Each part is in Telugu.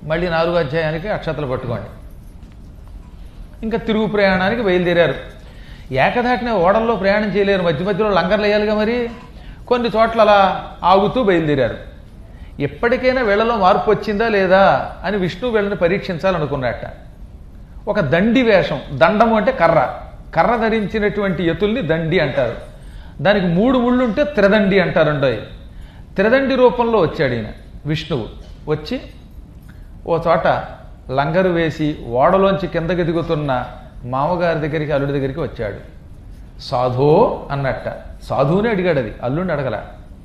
మళ్ళీ నాలుగో అధ్యాయానికి అక్షతలు పట్టుకోండి ఇంకా తిరుగు ప్రయాణానికి బయలుదేరారు ఏకధాటిన ఓడల్లో ప్రయాణం చేయలేరు మధ్య మధ్యలో లంగర్లు వేయాలిగా మరి కొన్ని చోట్ల అలా ఆగుతూ బయలుదేరారు ఎప్పటికైనా వీళ్ళలో మార్పు వచ్చిందా లేదా అని విష్ణు వీళ్ళని పరీక్షించాలనుకున్నట్ట ఒక దండి వేషం దండము అంటే కర్ర కర్ర ధరించినటువంటి ఎతుల్ని దండి అంటారు దానికి మూడు ముళ్ళు ఉంటే త్రిదండి అంటారండోయ్ త్రిదండి రూపంలో వచ్చాడు ఈయన విష్ణువు వచ్చి ఓ చోట లంగరు వేసి ఓడలోంచి కిందకి దిగుతున్న మామగారి దగ్గరికి అల్లుడి దగ్గరికి వచ్చాడు సాధో అన్నట్ట సాధువుని అడిగాడు అది అల్లుడిని అడగల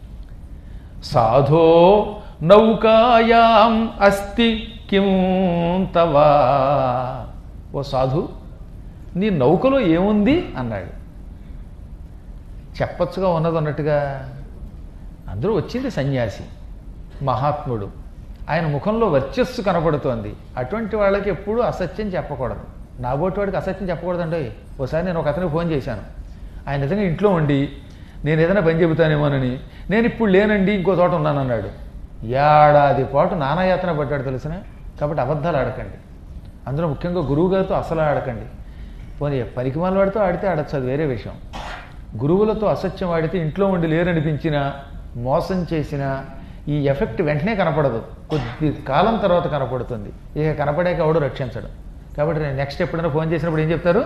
సాధో నౌకాయాం అస్తి కిం తవా ఓ సాధు నీ నౌకలో ఏముంది అన్నాడు చెప్పచ్చుగా ఉన్నది ఉన్నట్టుగా అందరూ వచ్చింది సన్యాసి మహాత్ముడు ఆయన ముఖంలో వర్చస్సు కనపడుతోంది అటువంటి వాళ్ళకి ఎప్పుడూ అసత్యం చెప్పకూడదు నాబోటి వాడికి అసత్యం చెప్పకూడదండి ఒకసారి నేను ఒక అతనికి ఫోన్ చేశాను ఆయన నిజంగా ఇంట్లో ఉండి నేను ఏదైనా పని చెబుతానేమోనని నేను ఇప్పుడు లేనండి ఇంకో చోట ఉన్నాను అన్నాడు ఏడాది పాటు నానాయాతన పడ్డాడు తెలిసిన కాబట్టి అబద్ధాలు ఆడకండి అందులో ముఖ్యంగా గురువు గారితో అసలు ఆడకండి పోనీ పరికిమాల వాడితో ఆడితే ఆడచ్చు అది వేరే విషయం గురువులతో అసత్యం ఆడితే ఇంట్లో ఉండి లేరనిపించినా మోసం చేసినా ఈ ఎఫెక్ట్ వెంటనే కనపడదు కొద్ది కాలం తర్వాత కనపడుతుంది ఇక కనపడాక ఎవడు రక్షించడు కాబట్టి నేను నెక్స్ట్ ఎప్పుడైనా ఫోన్ చేసినప్పుడు ఏం చెప్తారు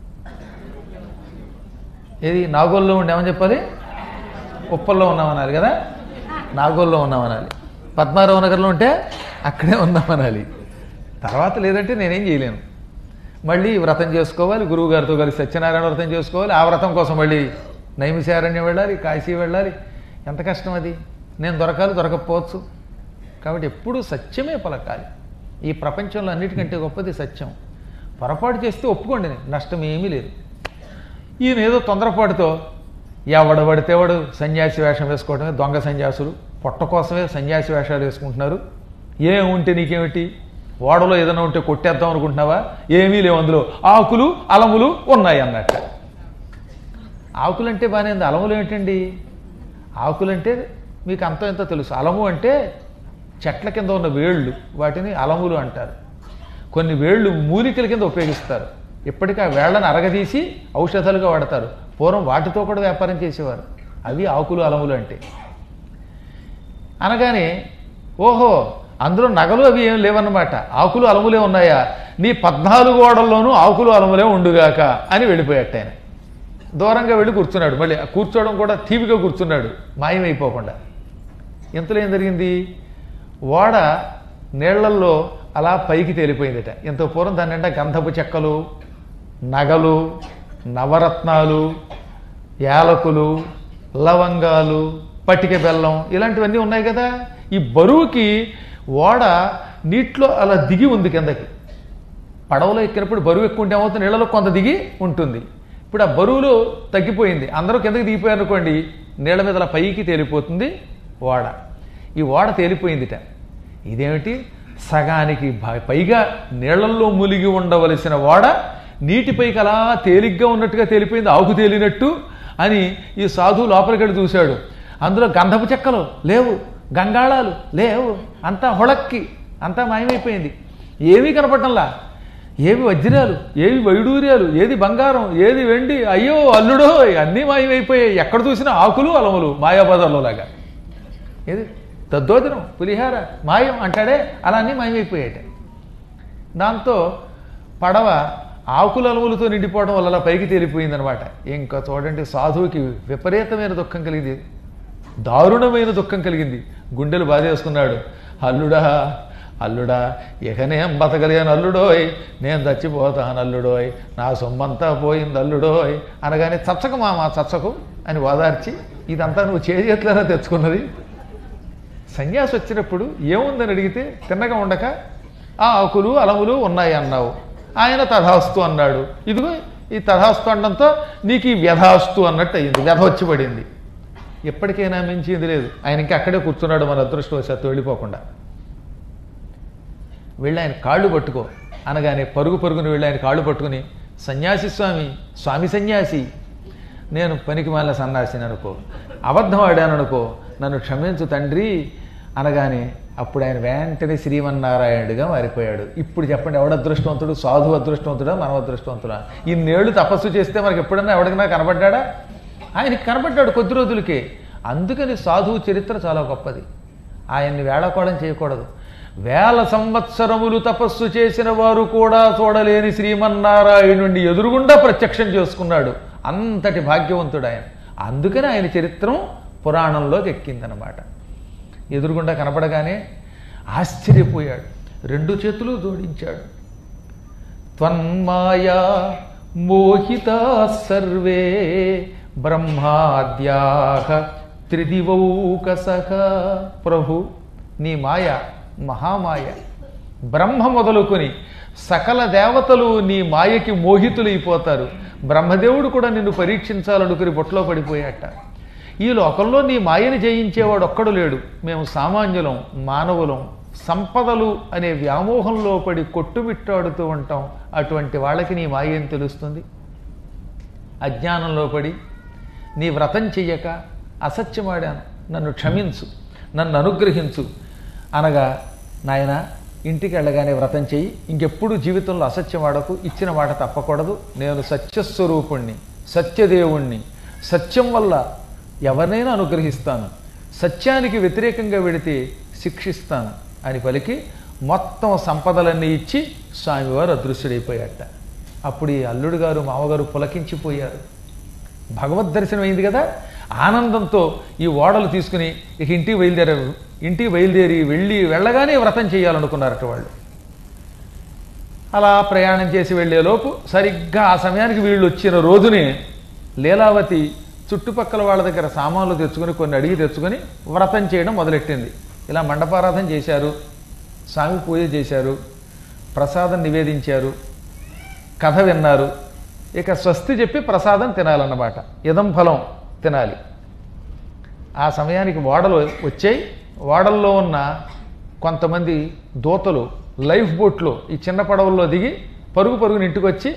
ఏది నాగోల్లో ఉండి ఏమని చెప్పాలి ఉప్పల్లో ఉన్నామనాలి కదా నాగోల్లో ఉన్నామనాలి పద్మారావు నగర్లో ఉంటే అక్కడే ఉన్నామనాలి తర్వాత లేదంటే నేనేం చేయలేను మళ్ళీ వ్రతం చేసుకోవాలి గురువు గారితో కలిసి సత్యనారాయణ వ్రతం చేసుకోవాలి ఆ వ్రతం కోసం మళ్ళీ నైమిషారణ్యం వెళ్ళాలి కాశీ వెళ్ళాలి ఎంత కష్టం అది నేను దొరకాలి దొరకకపోవచ్చు కాబట్టి ఎప్పుడూ సత్యమే పలకాలి ఈ ప్రపంచంలో అన్నిటికంటే గొప్పది సత్యం పొరపాటు చేస్తే ఒప్పుకోండి నష్టం ఏమీ లేదు ఈయన ఏదో తొందరపాటుతో ఎవడు పడితే వాడు సన్యాసి వేషం వేసుకోవడమే దొంగ సన్యాసులు పొట్ట కోసమే సన్యాసి వేషాలు వేసుకుంటున్నారు ఏం ఉంటే నీకేమిటి ఓడలో ఏదైనా ఉంటే కొట్టేద్దాం అనుకుంటున్నావా ఏమీ లేవు అందులో ఆకులు అలములు ఉన్నాయి అన్నట్ట ఆకులంటే బాగానే ఉంది అలములు ఏమిటండి ఆకులంటే మీకు అంత ఎంతో తెలుసు అలము అంటే చెట్ల కింద ఉన్న వేళ్ళు వాటిని అలములు అంటారు కొన్ని వేళ్ళు మూలికల కింద ఉపయోగిస్తారు ఇప్పటికీ ఆ వేళ్లను అరగదీసి ఔషధాలుగా వాడతారు పూర్వం వాటితో కూడా వ్యాపారం చేసేవారు అవి ఆకులు అలములు అంటే అనగానే ఓహో అందులో నగలు అవి ఏం లేవన్నమాట ఆకులు అలములే ఉన్నాయా నీ పద్నాలుగు ఓడల్లోనూ ఆకులు అలములే ఉండుగాక అని వెళ్ళిపోయాట ఆయన దూరంగా వెళ్ళి కూర్చున్నాడు మళ్ళీ ఆ కూర్చోవడం కూడా తీవిగా కూర్చున్నాడు మాయమైపోకుండా ఇంతలో ఏం జరిగింది ఓడ నీళ్లల్లో అలా పైకి తేలిపోయిందట ఇంత పూర్వం దాని నిండా గంధపు చెక్కలు నగలు నవరత్నాలు యాలకులు లవంగాలు పటిక బెల్లం ఇలాంటివన్నీ ఉన్నాయి కదా ఈ బరువుకి ఓడ నీటిలో అలా దిగి ఉంది కిందకి పడవలో ఎక్కినప్పుడు బరువు ఎక్కువ ఉంటే ఏమవుతుంది నీళ్ళలో కొంత దిగి ఉంటుంది ఇప్పుడు ఆ బరువులు తగ్గిపోయింది అందరూ కిందకి దిగిపోయారు అనుకోండి నీళ్ళ మీద అలా పైకి తేలిపోతుంది ఓడ ఈ ఓడ తేలిపోయిందిట ఇదేమిటి సగానికి భ- పైగా నీళ్లల్లో మునిగి ఉండవలసిన ఓడ నీటిపైకి అలా తేలిగ్గా ఉన్నట్టుగా తేలిపోయింది ఆకు తేలినట్టు అని ఈ సాధువు లోపలికి వెళ్ళి చూశాడు అందులో గంధపు చెక్కలు లేవు గంగాళాలు లేవు అంతా హొళక్కి అంతా మాయమైపోయింది ఏమీ కనపడటంలా ఏవి వజ్రాలు ఏవి వైడూర్యాలు ఏది బంగారం ఏది వెండి అయ్యో అల్లుడో అన్నీ మాయమైపోయాయి ఎక్కడ చూసినా ఆకులు అలములు మాయాబజార్లో లాగా ఏది దద్దోజనం పులిహార మాయం అంటాడే అలా అన్నీ మాయమైపోయాట దాంతో పడవ ఆకుల అలములతో నిండిపోవడం వల్ల అలా పైకి తేలిపోయిందనమాట ఇంకా చూడండి సాధువుకి విపరీతమైన దుఃఖం కలిగింది దారుణమైన దుఃఖం కలిగింది గుండెలు బాధేసుకున్నాడు అల్లుడా అల్లుడా ఇక నేను బతకలేను అల్లుడోయ్ నేను చచ్చిపోతాను అల్లుడోయ్ నా సొమ్మంతా పోయింది అల్లుడోయ్ అనగానే చచ్చకు మామ చచ్చకు అని ఓదార్చి ఇదంతా నువ్వు చేతులరా తెచ్చుకున్నది సన్యాసి వచ్చినప్పుడు ఏముందని అడిగితే తిన్నగా ఉండక ఆ ఆకులు అలములు ఉన్నాయి అన్నావు ఆయన తథాస్తు అన్నాడు ఇదిగో ఈ తథాస్తు అనడంతో నీకు ఈ వ్యధాస్తు అన్నట్టు అయింది వ్యధ వచ్చి పడింది ఎప్పటికైనా మించింది లేదు ఆయన ఇంకా అక్కడే కూర్చున్నాడు మన అదృష్టవశాత్తు వెళ్ళిపోకుండా వెళ్ళి ఆయన కాళ్ళు పట్టుకో అనగానే పరుగు పరుగుని వెళ్ళి ఆయన కాళ్ళు పట్టుకుని సన్యాసి స్వామి స్వామి సన్యాసి నేను పనికి మాలిన సన్యాసిని అనుకో అబద్ధం ఆడాను అనుకో నన్ను క్షమించు తండ్రి అనగానే అప్పుడు ఆయన వెంటనే శ్రీమన్నారాయణుడిగా మారిపోయాడు ఇప్పుడు చెప్పండి ఎవడ అదృష్టవంతుడు సాధు అదృష్టవంతుడా మనం అదృష్టవంతుడా ఇన్నేళ్ళు తపస్సు చేస్తే మనకి ఎప్పుడన్నా ఎవడికైనా కనబడ్డా ఆయనకి కనబడ్డాడు కొద్ది రోజులకే అందుకని సాధువు చరిత్ర చాలా గొప్పది ఆయన్ని వేళకోవడం చేయకూడదు వేల సంవత్సరములు తపస్సు చేసిన వారు కూడా చూడలేని శ్రీమన్నారాయణుడిని ఎదురుగుండా ప్రత్యక్షం చేసుకున్నాడు అంతటి భాగ్యవంతుడు ఆయన అందుకని ఆయన చరిత్రం పురాణంలోకి ఎక్కిందనమాట ఎదురుగుండా కనపడగానే ఆశ్చర్యపోయాడు రెండు చేతులు జోడించాడు త్వన్మాయా మోహితా సర్వే బ్రహ్మాద్యాహ త్రిదివౌకసహ ప్రభు నీ మాయ మహామాయ బ్రహ్మ మొదలుకొని సకల దేవతలు నీ మాయకి మోహితులైపోతారు బ్రహ్మదేవుడు కూడా నిన్ను పరీక్షించాలనుకుని బొట్లో పడిపోయాట ఈ లోకంలో నీ మాయని జయించేవాడు ఒక్కడు లేడు మేము సామాన్యులం మానవులం సంపదలు అనే వ్యామోహంలో పడి కొట్టుమిట్టాడుతూ ఉంటాం అటువంటి వాళ్ళకి నీ మాయ ఏం తెలుస్తుంది అజ్ఞానంలో పడి నీ వ్రతం చెయ్యక అసత్యమాడాను నన్ను క్షమించు నన్ను అనుగ్రహించు అనగా నాయన ఇంటికి వెళ్ళగానే వ్రతం చెయ్యి ఇంకెప్పుడు జీవితంలో అసత్యం ఆడకు ఇచ్చిన మాట తప్పకూడదు నేను సత్యస్వరూపుణ్ణి సత్యదేవుణ్ణి సత్యం వల్ల ఎవరినైనా అనుగ్రహిస్తాను సత్యానికి వ్యతిరేకంగా వెడితే శిక్షిస్తాను అని పలికి మొత్తం సంపదలన్నీ ఇచ్చి స్వామివారు అదృశ్యుడైపోయాట అప్పుడు ఈ అల్లుడు గారు మామగారు పులకించిపోయారు భగవద్ దర్శనం అయింది కదా ఆనందంతో ఈ ఓడలు తీసుకుని ఇక ఇంటికి బయలుదేరారు ఇంటికి బయలుదేరి వెళ్ళి వెళ్ళగానే వ్రతం చేయాలనుకున్నారట వాళ్ళు అలా ప్రయాణం చేసి వెళ్ళేలోపు సరిగ్గా ఆ సమయానికి వీళ్ళు వచ్చిన రోజునే లీలావతి చుట్టుపక్కల వాళ్ళ దగ్గర సామాన్లు తెచ్చుకొని కొన్ని అడిగి తెచ్చుకొని వ్రతం చేయడం మొదలెట్టింది ఇలా మండపారాధన చేశారు స్వామి పూజ చేశారు ప్రసాదం నివేదించారు కథ విన్నారు ఇక స్వస్తి చెప్పి ప్రసాదం తినాలన్నమాట ఇదం ఫలం తినాలి ఆ సమయానికి ఓడలు వచ్చాయి ఓడల్లో ఉన్న కొంతమంది దూతలు లైఫ్ బోట్లో ఈ చిన్న పడవల్లో దిగి పరుగు పరుగుని ఇంటికి వచ్చి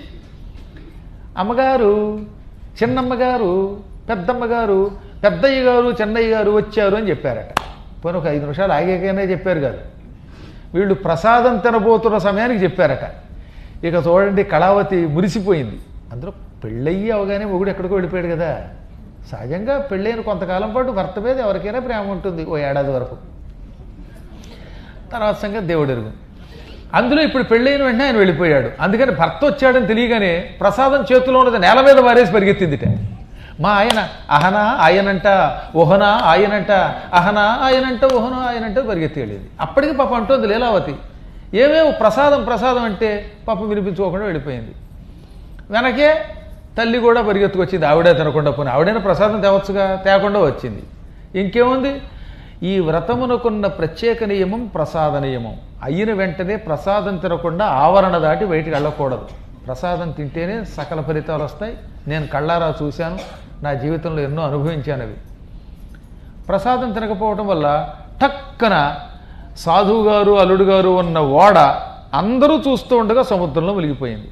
అమ్మగారు చిన్నమ్మగారు పెద్దమ్మగారు పెద్దయ్య గారు చెన్నయ్య గారు వచ్చారు అని చెప్పారట పోనీ ఒక ఐదు నిమిషాలు ఆగాకనే చెప్పారు కాదు వీళ్ళు ప్రసాదం తినబోతున్న సమయానికి చెప్పారట ఇక చూడండి కళావతి మురిసిపోయింది అందులో పెళ్ళయ్యి అవగానే మొగుడు ఎక్కడికో వెళ్ళిపోయాడు కదా సహజంగా పెళ్ళైన కొంతకాలం పాటు భర్త మీద ఎవరికైనా ప్రేమ ఉంటుంది ఓ ఏడాది వరకు తర్వాత సంగతి దేవుడు ఎరుగు అందులో ఇప్పుడు పెళ్ళైన వెంటనే ఆయన వెళ్ళిపోయాడు అందుకని భర్త వచ్చాడని తెలియగానే ప్రసాదం చేతిలో ఉన్నది నేల మీద వారేసి పరిగెత్తిందిట మా ఆయన అహనా ఆయనంట ఓహనా ఆయనంట అహనా ఆయనంట ఓహనా ఆయనంట పరిగెత్తి వెళ్ళింది అప్పటికి పాప అంటుంది లీలావతి ఏమేమో ప్రసాదం ప్రసాదం అంటే పాప వినిపించుకోకుండా వెళ్ళిపోయింది వెనకే తల్లి కూడా పరిగెత్తుకొచ్చింది ఆవిడే తినకుండా పోనీ ఆవిడైనా ప్రసాదం తేవచ్చుగా తేకుండా వచ్చింది ఇంకేముంది ఈ వ్రతమునకున్న ప్రత్యేక నియమం ప్రసాద నియమం అయిన వెంటనే ప్రసాదం తినకుండా ఆవరణ దాటి బయటికి వెళ్ళకూడదు ప్రసాదం తింటేనే సకల ఫలితాలు వస్తాయి నేను కళ్ళారా చూశాను నా జీవితంలో ఎన్నో అనుభవించాను అవి ప్రసాదం తినకపోవటం వల్ల టక్కన సాధువు గారు అల్లుడు గారు ఉన్న ఓడ అందరూ చూస్తూ ఉండగా సముద్రంలో మునిగిపోయింది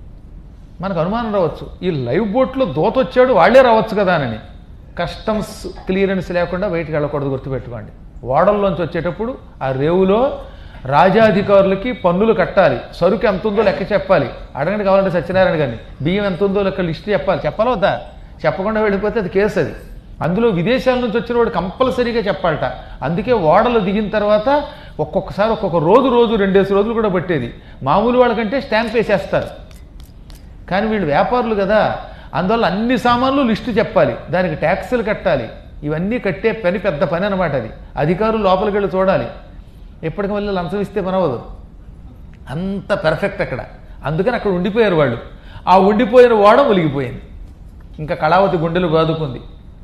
మనకు అనుమానం రావచ్చు ఈ లైవ్ బోట్లో దోత వచ్చాడు వాళ్ళే రావచ్చు కదా అని కస్టమ్స్ క్లియరెన్స్ లేకుండా బయటికి వెళ్ళకూడదు గుర్తుపెట్టుకోండి ఓడల్లోంచి వచ్చేటప్పుడు ఆ రేవులో రాజాధికారులకి పన్నులు కట్టాలి సరుకు ఎంత ఉందో లెక్క చెప్పాలి అడగండి కావాలంటే సత్యనారాయణ గారిని బియ్యం ఎంత ఉందో లెక్క లిస్ట్ చెప్పాలి చెప్పాలా వద్దా చెప్పకుండా వెళ్ళిపోతే అది కేసు అది అందులో విదేశాల నుంచి వచ్చిన వాడు కంపల్సరీగా చెప్పాలట అందుకే ఓడలు దిగిన తర్వాత ఒక్కొక్కసారి ఒక్కొక్క రోజు రోజు రెండేసి రోజులు కూడా పట్టేది మామూలు వాళ్ళకంటే స్టాంప్ వేసేస్తారు కానీ వీళ్ళు వ్యాపారులు కదా అందువల్ల అన్ని సామాన్లు లిస్టు చెప్పాలి దానికి ట్యాక్సులు కట్టాలి ఇవన్నీ కట్టే పని పెద్ద పని అనమాట అది అధికారులు లోపలికి వెళ్ళి చూడాలి ఎప్పటికి మళ్ళీ లంచం ఇస్తే మనవదు అంత పెర్ఫెక్ట్ అక్కడ అందుకని అక్కడ ఉండిపోయారు వాళ్ళు ఆ ఉండిపోయిన ఓడ ఒలిగిపోయింది ఇంకా కళావతి గుండెలు బాదుకుంది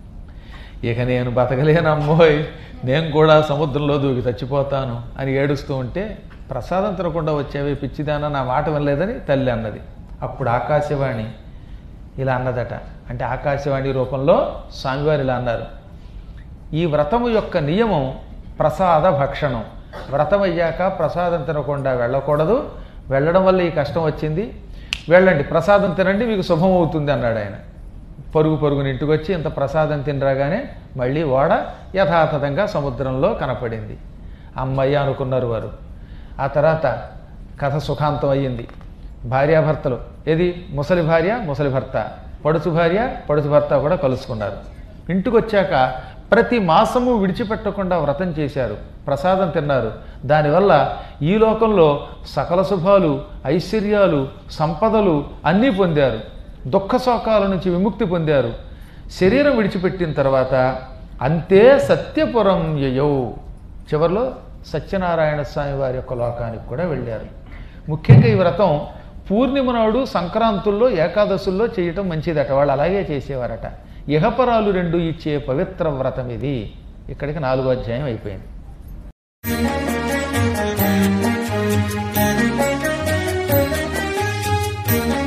ఇక నేను బతకలేను అమ్మోయ్ నేను కూడా సముద్రంలో దూకి చచ్చిపోతాను అని ఏడుస్తూ ఉంటే ప్రసాదం తినకుండా వచ్చేవి పిచ్చిదానా నా మాట వినలేదని తల్లి అన్నది అప్పుడు ఆకాశవాణి ఇలా అన్నదట అంటే ఆకాశవాణి రూపంలో స్వామివారు ఇలా అన్నారు ఈ వ్రతము యొక్క నియమం ప్రసాద భక్షణం వ్రతం అయ్యాక ప్రసాదం తినకుండా వెళ్ళకూడదు వెళ్ళడం వల్ల ఈ కష్టం వచ్చింది వెళ్ళండి ప్రసాదం తినండి మీకు శుభం అవుతుంది అన్నాడు ఆయన పరుగు పరుగుని ఇంటికి వచ్చి ఇంత ప్రసాదం తినరాగానే మళ్ళీ ఓడ యథాతథంగా సముద్రంలో కనపడింది అమ్మయ్య అనుకున్నారు వారు ఆ తర్వాత కథ సుఖాంతం అయ్యింది భార్యాభర్తలు ఏది ముసలి భార్య ముసలి భర్త పడుచు భార్య పడుచు భర్త కూడా కలుసుకున్నారు ఇంటికి వచ్చాక ప్రతి మాసము విడిచిపెట్టకుండా వ్రతం చేశారు ప్రసాదం తిన్నారు దానివల్ల ఈ లోకంలో సకల శుభాలు ఐశ్వర్యాలు సంపదలు అన్నీ పొందారు దుఃఖ శోకాల నుంచి విముక్తి పొందారు శరీరం విడిచిపెట్టిన తర్వాత అంతే సత్యపురం యయౌ చివరిలో సత్యనారాయణ స్వామి వారి యొక్క లోకానికి కూడా వెళ్ళారు ముఖ్యంగా ఈ వ్రతం పూర్ణిమ నాడు సంక్రాంతుల్లో ఏకాదశుల్లో చేయటం మంచిదట వాళ్ళు అలాగే చేసేవారట ఇహపరాలు రెండు ఇచ్చే పవిత్ర వ్రతం ఇది ఇక్కడికి నాలుగో అధ్యాయం అయిపోయింది Thank you.